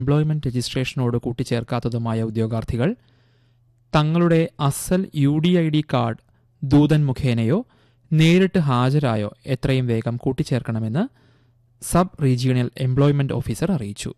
employment രജിസ്ട്രേഷനോട് കൂട്ടിച്ചേർക്കാത്തതുമായ ഉദ്യോഗാർത്ഥികൾ തങ്ങളുടെ അസൽ U D I D card ദൂതൻ മുഖേനയോ നേരിട്ട് ഹാജരായോ എത്രയും വേഗം കൂട്ടിച്ചേർക്കണമെന്ന് സബ് റീജിയണൽ എംപ്ലോയ്മെന്റ് ഓഫീസർ അറിയിച്ചു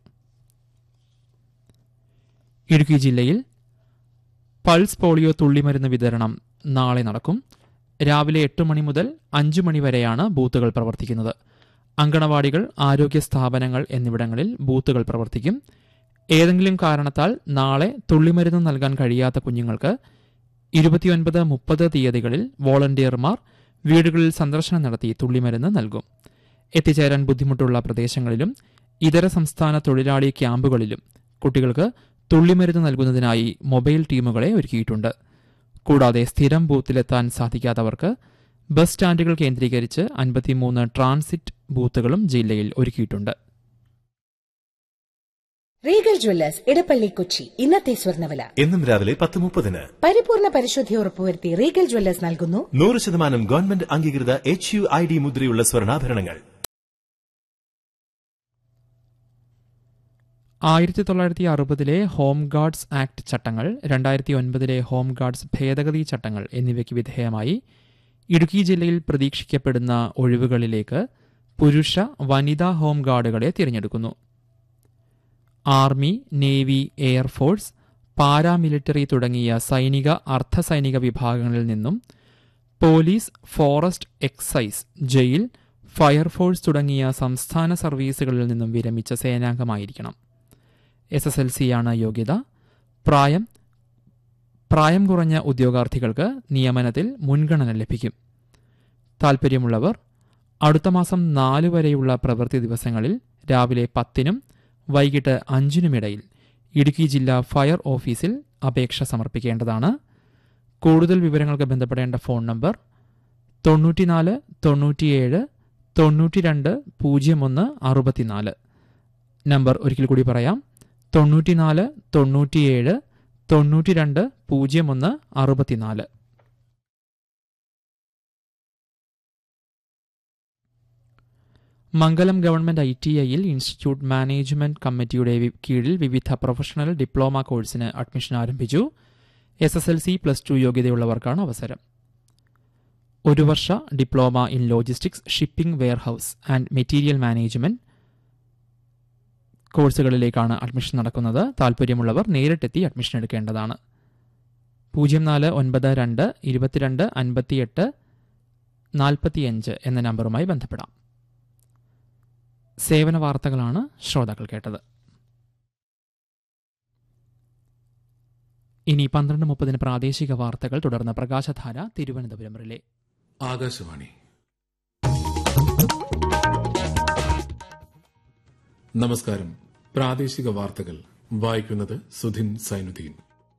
ഇടുക്കി ജില്ലയിൽ പൾസ് പോളിയോ തുള്ളിമരുന്ന് വിതരണം നാളെ നടക്കും രാവിലെ എട്ട് മണി മുതൽ അഞ്ചു മണി വരെയാണ് ബൂത്തുകൾ പ്രവർത്തിക്കുന്നത് അങ്കണവാടികൾ ആരോഗ്യ സ്ഥാപനങ്ങൾ എന്നിവിടങ്ങളിൽ ബൂത്തുകൾ പ്രവർത്തിക്കും ഏതെങ്കിലും കാരണത്താൽ നാളെ തുള്ളിമരുന്ന് നൽകാൻ കഴിയാത്ത കുഞ്ഞുങ്ങൾക്ക് ഇരുപത്തിയൊൻപത് മുപ്പത് തീയതികളിൽ വോളണ്ടിയർമാർ വീടുകളിൽ സന്ദർശനം നടത്തി തുള്ളിമരുന്ന് നൽകും എത്തിച്ചേരാൻ ബുദ്ധിമുട്ടുള്ള പ്രദേശങ്ങളിലും ഇതര സംസ്ഥാന തൊഴിലാളി ക്യാമ്പുകളിലും കുട്ടികൾക്ക് തുള്ളിമരുന്ന് നൽകുന്നതിനായി മൊബൈൽ ടീമുകളെ ഒരുക്കിയിട്ടുണ്ട് കൂടാതെ സ്ഥിരം ബൂത്തിലെത്താൻ സാധിക്കാത്തവർക്ക് ബസ് സ്റ്റാൻഡുകൾ കേന്ദ്രീകരിച്ച് അൻപത്തിമൂന്ന് ട്രാൻസിറ്റ് ബൂത്തുകളും ജില്ലയിൽ ഒരുക്കിയിട്ടുണ്ട് റീഗൽ ജ്വല്ലേഴ്സ് ഇടപ്പള്ളി കൊച്ചി ഇന്നത്തെ സ്വർണ്ണവില എന്നും രാവിലെ പത്ത് മുപ്പതിന് പരിപൂർണ പരിശുദ്ധി ഉറപ്പുവരുത്തി റീഗൽ ജ്വല്ലേഴ്സ് നൽകുന്നു നൂറ് ശതമാനം ഗവൺമെന്റ് അംഗീകൃത എച്ച് യു ഐ ഡി മുദ്രയുള്ള സ്വർണ്ണാഭരണങ്ങൾ ആയിരത്തി തൊള്ളായിരത്തി അറുപതിലെ ഹോം ഗാർഡ്സ് ആക്ട് ചട്ടങ്ങൾ രണ്ടായിരത്തി ഒൻപതിലെ ഹോം ഗാർഡ്സ് ഭേദഗതി ചട്ടങ്ങൾ എന്നിവയ്ക്ക് വിധേയമായി ഇടുക്കി ജില്ലയിൽ പ്രതീക്ഷിക്കപ്പെടുന്ന ഒഴിവുകളിലേക്ക് പുരുഷ വനിതാ ഹോം ഗാർഡുകളെ തിരഞ്ഞെടുക്കുന്നു ആർമി നേവി എയർഫോഴ്സ് പാരാമിലിറ്ററി തുടങ്ങിയ സൈനിക അർദ്ധസൈനിക വിഭാഗങ്ങളിൽ നിന്നും police forest excise jail fire force തുടങ്ങിയ സംസ്ഥാന സർവീസുകളിൽ നിന്നും വിരമിച്ച സേനാംഗമായിരിക്കണം എസ് എസ് എൽ സിയാണ് യോഗ്യത പ്രായം പ്രായം കുറഞ്ഞ ഉദ്യോഗാർത്ഥികൾക്ക് നിയമനത്തിൽ മുൻഗണന ലഭിക്കും താൽപ്പര്യമുള്ളവർ അടുത്ത മാസം നാല് വരെയുള്ള പ്രവൃത്തി ദിവസങ്ങളിൽ രാവിലെ പത്തിനും വൈകിട്ട് അഞ്ചിനുമിടയിൽ ഇടുക്കി ജില്ലാ ഫയർ ഓഫീസിൽ അപേക്ഷ സമർപ്പിക്കേണ്ടതാണ് കൂടുതൽ വിവരങ്ങൾക്ക് ബന്ധപ്പെടേണ്ട ഫോൺ നമ്പർ തൊണ്ണൂറ്റിനാല് തൊണ്ണൂറ്റിയേഴ് തൊണ്ണൂറ്റിരണ്ട് പൂജ്യം ഒന്ന് അറുപത്തിനാല് നമ്പർ ഒരിക്കൽ കൂടി പറയാം തൊണ്ണൂറ്റിനാല് തൊണ്ണൂറ്റിയേഴ് തൊണ്ണൂറ്റിരണ്ട് പൂജ്യം ഒന്ന് അറുപത്തിനാല് മംഗലം ഗവൺമെന്റ് ഐ ടി ഐയിൽ ഇൻസ്റ്റിറ്റ്യൂട്ട് മാനേജ്മെന്റ് കമ്മിറ്റിയുടെ വി- കീഴിൽ വിവിധ പ്രൊഫഷണൽ ഡിപ്ലോമ കോഴ്സിന് അഡ്മിഷൻ ആരംഭിച്ചു S S L C plus two യോഗ്യതയുള്ളവർക്കാണ് അവസരം ഒരു വർഷ diploma in logistics shipping warehouse and material management കോഴ്സുകളിലേക്കാണ് അഡ്മിഷൻ നടക്കുന്നത് താൽപ്പര്യമുള്ളവർ നേരിട്ടെത്തി അഡ്മിഷൻ എടുക്കേണ്ടതാണ് പൂജ്യം നാല് ഒൻപത് രണ്ട് ഇരുപത്തിരണ്ട് അൻപത്തിയെട്ട് നാൽപ്പത്തിയഞ്ച് എന്ന നമ്പറുമായി ബന്ധപ്പെടാം സേവന വാർത്തകളാണ് ശ്രോതാക്കൾ കേട്ടത് ഇനി പന്ത്രണ്ട് മുപ്പതിന് പ്രാദേശിക വാർത്തകൾ തുടർന്ന് പ്രകാശധാര തിരുവനന്തപുരം റിലേ ആകാശവാണി നമസ്കാരം പ്രാദേശിക വാർത്തകൾ വായിക്കുന്നത് സുധിൻ സൈനുദ്ദീൻ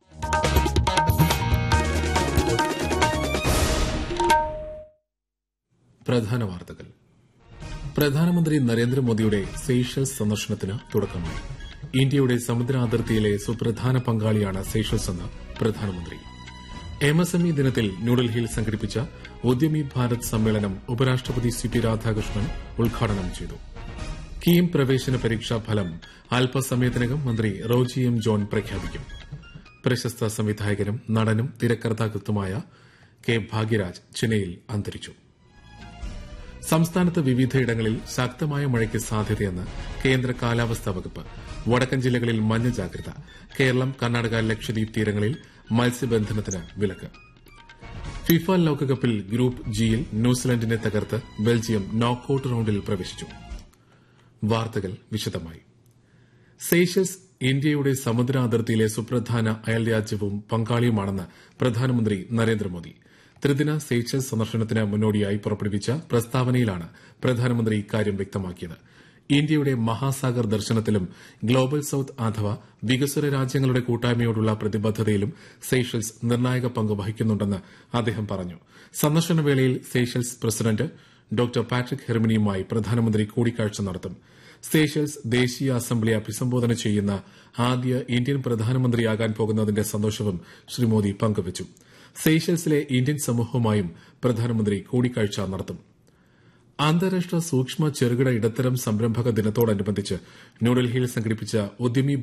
പ്രധാന വാർത്തകൾ പ്രധാനമന്ത്രി നരേന്ദ്രമോദിയുടെ സെയ്ഷൽസ് സന്ദർശനത്തിന് തുടക്കമായി ഇന്ത്യയുടെ സമുദ്രാതിർത്തിയിലെ സുപ്രധാന പങ്കാളിയാണ് സെയ്ഷൽസ് എന്ന് പ്രധാനമന്ത്രി എം എസ് എം ഇ ദിനത്തിൽ ന്യൂഡൽഹിയിൽ സംഘടിപ്പിച്ച ഉദ്യമി ഭാരത് സമ്മേളനം ഉപരാഷ്ട്രപതി സി പി രാധാകൃഷ്ണൻ ഉദ്ഘാടനം ചെയ്തു കീം പ്രവേശന പരീക്ഷാ ഫലം അല്പസമയത്തിനകം മന്ത്രി റോജി എം ജോൺ പ്രഖ്യാപിക്കും പ്രശസ്ത സംവിധായകനും നടനും തിരക്കഥാകൃത്തുമായ കെ ഭാഗ്യരാജ് ചെന്നൈയിൽ അന്തരിച്ചു സംസ്ഥാനത്ത് വിവിധയിടങ്ങളിൽ ശക്തമായ മഴയ്ക്ക് സാധ്യതയെന്ന് കേന്ദ്ര കാലാവസ്ഥാ വകുപ്പ് വടക്കൻ ജില്ലകളിൽ മഞ്ഞ ജാഗ്രത കേരളം കർണാടക ലക്ഷദ്വീപ് തീരങ്ങളിൽ മത്സ്യബന്ധനത്തിന് വിലക്ക് ഫിഫ ലോകകപ്പിൽ ഗ്രൂപ്പ് ജിയിൽ ന്യൂസിലൻഡിനെ തകർത്ത് ബെൽജിയം നോക്കൌട്ട് റൌണ്ടിൽ പ്രവേശിച്ചു വാർത്തകൾ വിശദമായി സെയ്ഷൽസ് ഇന്ത്യയുടെ സമുദ്ര അതിർത്തിയിലെ സുപ്രധാന അയൽരാജ്യവും പങ്കാളിയുമാണെന്ന് പ്രധാനമന്ത്രി നരേന്ദ്രമോദി ത്രിദിന സെയ്ഷൽസ് സന്ദർശനത്തിന് മുന്നോടിയായി പുറപ്പെടുവിച്ച പ്രസ്താവനയിലാണ് പ്രധാനമന്ത്രി ഇക്കാര്യം വ്യക്തമാക്കിയത് ഇന്ത്യയുടെ മഹാസാഗർ ദർശനത്തിലും ഗ്ലോബൽ സൌത്ത് അഥവാ വികസ്വര രാജ്യങ്ങളുടെ കൂട്ടായ്മയോടുള്ള പ്രതിബദ്ധതയിലും സെയ്ഷൽസ് നിർണായക പങ്ക് വഹിക്കുന്നുണ്ടെന്ന് അദ്ദേഹം പറഞ്ഞു സന്ദർശന വേളയിൽ സെയ്ഷൽസ് പ്രസിഡന്റ് ഡോക്ടർ പാട്രിക് ഹെർമിനിയുമായി പ്രധാനമന്ത്രി കൂടിക്കാഴ്ച നടത്തും സേഷ്യൽസ് ദേശീയ അസംബ്ലി അഭിസംബോധന ചെയ്യുന്ന ആദ്യ ഇന്ത്യൻ പ്രധാനമന്ത്രിയാകാൻ പോകുന്നതിന്റെ സന്തോഷവും ശ്രീ മോദി പങ്കുവച്ചു സേഷ്യൽസിലെ ഇന്ത്യൻ സമൂഹവുമായും പ്രധാനമന്ത്രി കൂടിക്കാഴ്ച നടത്തും അന്താരാഷ്ട്ര സൂക്ഷ്മ ചെറുകിട ഇടത്തരം സംരംഭക ദിനത്തോടനുബന്ധിച്ച് ന്യൂഡൽഹിയിൽ സംഘടിപ്പിച്ച ഉദ്യമി